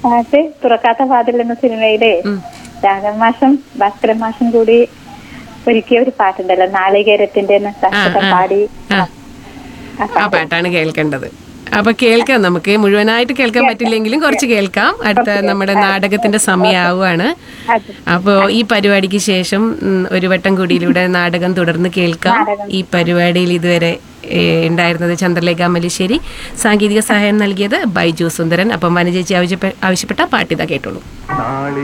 പാട്ട് തുറക്കാത്ത വാതിൽ എന്ന സിനിമയിലെ രാഘവൻ മാഷം ഭാസ്കരൻ മാഷം കൂടി ഒരുക്കിയ ഒരു പാട്ടുണ്ടല്ലോ നാളികേരത്തിന്റെ എന്ന് സാക്ഷാത്കാരം ആ. പാടി ആ. ആ പാട്ടാണ് കേൾക്കേണ്ടത് അപ്പൊ കേൾക്കാം നമുക്ക് മുഴുവനായിട്ട് കേൾക്കാൻ പറ്റില്ലെങ്കിലും കുറച്ച് കേൾക്കാം അടുത്ത നമ്മുടെ നാടകത്തിന്റെ സമയമാവുകയാണ് അതെ. അപ്പോ ഈ പരിപാടിക്ക് ശേഷം ഉം, ഒരു വട്ടം കൂടിയിലൂടെ നാടകം തുടർന്ന് കേൾക്കാം ഈ പരിപാടിയിൽ ഇതുവരെ ഏ, ഉണ്ടായിരുന്നത് ചന്ദ്രലേഖ മല്ലിശ്ശേരി സാങ്കേതിക സഹായം നൽകിയത് ബൈജു സുന്ദരൻ അപ്പം വനചേച്ചി ആവശ്യപ്പെ- ആവശ്യപ്പെട്ട പാട്ടിത കേട്ടോളൂ നാളി